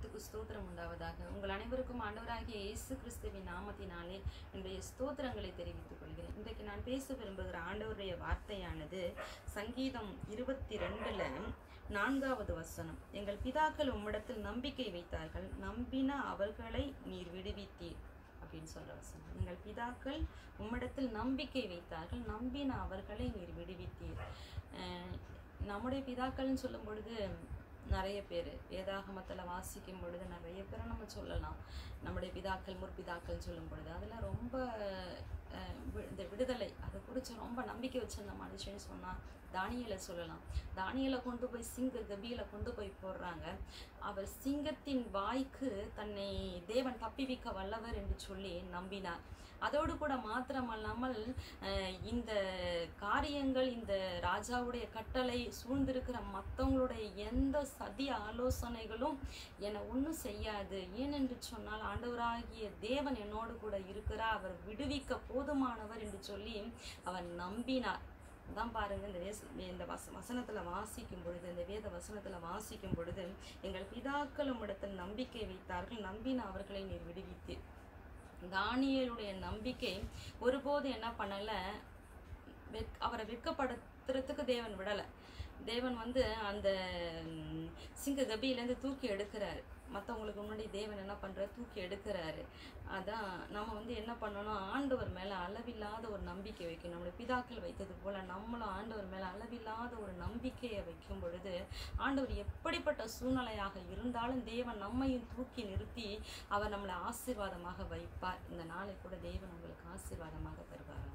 நாமத்துக்கு ஸ்தோத்திரம் உண்டாவதாக உங்கள் அனைவருக்கும் ஆண்டவராகிய இயேசு கிறிஸ்துவின் நாமத்தினாலே என்னுடைய ஸ்தோத்திரங்களை தெரிவித்துக் கொள்கிறேன் இன்றைக்கு நான் பேச விரும்புகிற ஆண்டவருடைய வார்த்தையானது சங்கீதம் இருபத்தி ரெண்டுல நான்காவது வசனம் எங்கள் பிதாக்கள் உம்மிடத்தில் நம்பிக்கை வைத்தார்கள் நம்பின அவர்களை நீர் விடுவித்தீர் அப்படின்னு சொல்ற வசனம் எங்கள் பிதாக்கள் உம்மிடத்தில் நம்பிக்கை வைத்தார்கள் நம்பின அவர்களை நீர் விடுவித்தீர் அஹ் நம்முடைய பிதாக்கள்னு சொல்லும் பொழுது நிறைய பேர் வேதாகமத்தில் வாசிக்கும் பொழுது நிறைய பேரை நம்ம சொல்லலாம் நம்முடைய பிதாக்கள் முற்பிதாக்கள் சொல்லும் பொழுது அதில் ரொம்ப அஹ், வி- இந்த விடுதலை அதை குறித்து ரொம்ப நம்பிக்கை வச்சிருந்த மனுஷன்னு சொன்னால் தானியலை சொல்லலாம் தானியலை கொண்டு போய் சிங்க கபியில கொண்டு போய் போடுறாங்க அவர் சிங்கத்தின் வாய்க்கு தன்னை தேவன் தப்பிவிக்க வல்லவர் என்று சொல்லி நம்பினார் அதோடு கூட மாத்திரமல்லாமல் அஹ், இந்த காரியங்கள் இந்த ராஜாவுடைய கட்டளை சூழ்ந்திருக்கிற மற்றவங்களுடைய எந்த சதி ஆலோசனைகளும் என்னை ஒன்றும் செய்யாது ஏனென்று சொன்னால் ஆண்டவராகிய தேவன் என்னோடு கூட இருக்கிறார் அவர் விடுவிக்க போதுமானவர் என்று சொல்லி அவர் நம்பினார் தான் பாருங்க இந்த வேச இந்த வச வசனத்தில் வாசிக்கும் பொழுது இந்த வேத வசனத்தில் வாசிக்கும் பொழுது எங்கள் பிதாக்கள் உம்மிடத்தில் நம்பிக்கை வைத்தார்கள் நம்பின அவர்களை நீர் விடுவித்தீர் தானியேலுடைய நம்பிக்கை ஒருபோது என்ன பண்ணலை வெக் அவரை வெட்கப்படுத்துறதுக்கு தேவன் விடலை தேவன் வந்து அந்த ம், சிங்க கபியிலேருந்து தூக்கி எடுக்கிறாரு மற்றவங்களுக்கு முன்னாடி தேவன் என்ன பண்ணுறாரு தூக்கி எடுக்கிறாரு அதான் நம்ம வந்து என்ன பண்ணணும் ஆண்டவர் மேலே அளவில்லாத ஒரு நம்பிக்கை வைக்கணும் நம்மளுடைய பிதாக்கள் வைத்தது போல் நம்மளும் ஆண்டவர் மேலே அளவில்லாத ஒரு நம்பிக்கையை வைக்கும் பொழுது ஆண்டவர் எப்படிப்பட்ட சூழ்நிலையாக இருந்தாலும் தேவன் நம்மையும் தூக்கி நிறுத்தி அவர் நம்மளை ஆசீர்வாதமாக வைப்பார் இந்த நாளை கூட தேவன் உங்களுக்கு ஆசீர்வாதமாக தருவார்